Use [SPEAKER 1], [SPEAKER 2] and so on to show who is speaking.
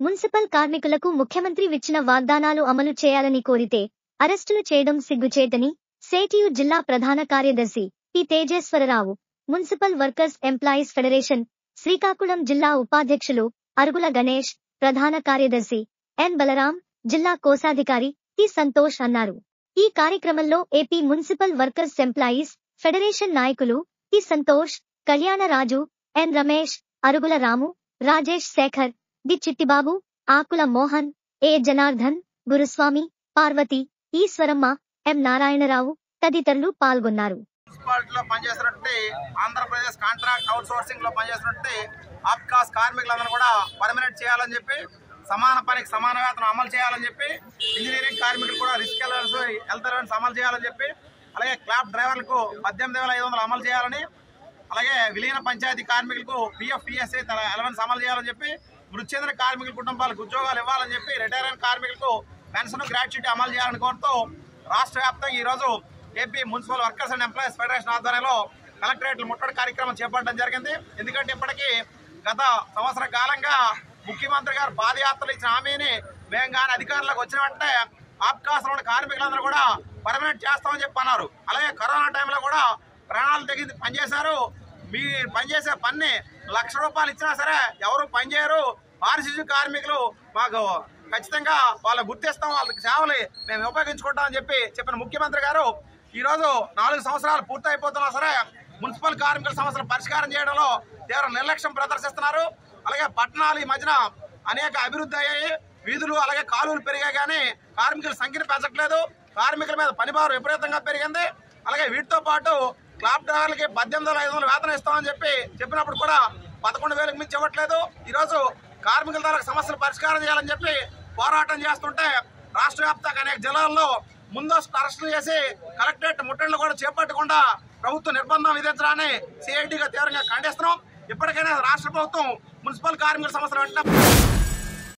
[SPEAKER 1] municipal కార్మికులకు ముఖ్యమంత్రి ఇచ్చిన వాగ్దానాలు అమలు చేయాలని కోరితే అరెస్టులు చేయడం సిగ్గుచేటని సేటియు జిల్లా ప్రధాన కార్యదర్శి P Tejeswararao municipal workers employees federation Srikakulam జిల్లా ఉపాధ్యక్షులు అరుగుల గణేష్ ప్రధాన కార్యదర్శి ఎన్ బలరాం జిల్లా కోశాధికారి టి సంతోష్ అన్నారు ఈ కార్యక్రమంలో AP municipal workers employees federation నాయకులు T Santosh Kalyanaraju N Ramesh Arugula Ramu Rajesh Sekhar D Chittibabu Akula Mohan A Janardhan Guruswamy Parvathi Eswaramma M Narayanarao తదితరులు పాల్గొన్నారు
[SPEAKER 2] మున్సిపాలిటీలో పనిచేస్తున్నట్టు ఆంధ్రప్రదేశ్ కాంట్రాక్ట్ అవుట్ సోర్సింగ్ లో పనిచేస్తున్నట్టు ఆప్కాస్ కార్మికులందరూ కూడా పర్మనెంట్ చేయాలని చెప్పి సమాన పనికి సమాన వేతనం అమలు చేయాలని చెప్పి ఇంజనీరింగ్ కార్మికులు కూడా రిస్క్ అలవెన్స్ హెల్త్ అలవెన్స్ అమలు చేయాలని చెప్పి అలాగే క్లాబ్ డ్రైవర్లకు పద్దెనిమిది వేల ఐదు వందలు అమలు చేయాలని అలాగే విలీన పంచాయతీ కార్మికులకు పిఎఫ్ పిఎస్ఐ అలవెన్స్ అమలు చేయాలని చెప్పి మృతి చెందిన కార్మికుల కుటుంబాలకు ఉద్యోగాలు ఇవ్వాలని చెప్పి రిటైర్ అయిన కార్మికులకు పెన్షన్ గ్రాట్యుటీ అమలు చేయాలని కోరుతూ రాష్ట్ర వ్యాప్తంగా ఈ రోజు AP municipal workers and employees federation ఆధ్వర్యంలో కలెక్టరేట్లు ముట్టడి కార్యక్రమం చేపట్టడం జరిగింది ఎందుకంటే ఇప్పటికీ గత సంవత్సర కాలంగా ముఖ్యమంత్రి గారు పాదయాత్రలు ఇచ్చిన హామీని మేము కానీ అధికారులకు వచ్చిన వెంటనే ఆప్కాసంలో ఉన్న కార్మికులందరూ కూడా పర్మనెంట్ చేస్తామని చెప్పి అన్నారు అలాగే కరోనా టైంలో కూడా ప్రాణాలు తెగింది పనిచేశారు మీ పనిచేసే పని లక్ష రూపాయలు ఇచ్చినా సరే ఎవరు పనిచేయరు పారిశుద్ధ్య కార్మికులు మాకు ఖచ్చితంగా వాళ్ళని గుర్తిస్తాం వాళ్ళకి సేవలు మేము ఉపయోగించుకుంటామని చెప్పి చెప్పిన ముఖ్యమంత్రి గారు ఈ రోజు నాలుగు సంవత్సరాలు పూర్తయిపోతున్నా సరే మున్సిపల్ కార్మికుల సమస్యలు పరిష్కారం చేయడంలో తీవ్ర నిర్లక్ష్యం ప్రదర్శిస్తున్నారు అలాగే పట్టణాలు ఈ మధ్యన అనేక అభివృద్ధి అయ్యాయి వీధులు అలాగే కాలువలు పెరిగాయి కానీ కార్మికుల సంఖ్యను పెంచట్లేదు కార్మికుల మీద పనిభారం విపరీతంగా పెరిగింది అలాగే వీటితో పాటు క్లాబ్ డ్రైవర్లకి పద్దెనిమిది వేల ఐదు వందలు వేతనం ఇస్తామని చెప్పి చెప్పినప్పుడు కూడా పదకొండు వేలకు మించి ఇవ్వట్లేదు ఈరోజు కార్మికుల ద్వారా సమస్యలు పరిష్కారం చేయాలని చెప్పి పోరాటం చేస్తుంటే రాష్ట్ర వ్యాప్తంగా అనేక జిల్లాల్లో ముందస్తు అరెస్టులు చేసి కలెక్టరేట్ ముట్టడిలు కూడా చేపట్టకుండా ప్రభుత్వ నిర్బంధం విధించడాన్ని సిఐటిగా తీవ్రంగా ఖండిస్తున్నాం ఇప్పటికైనా రాష్ట్ర ప్రభుత్వం మున్సిపల్ కార్మికుల సమస్యలు వెంటనే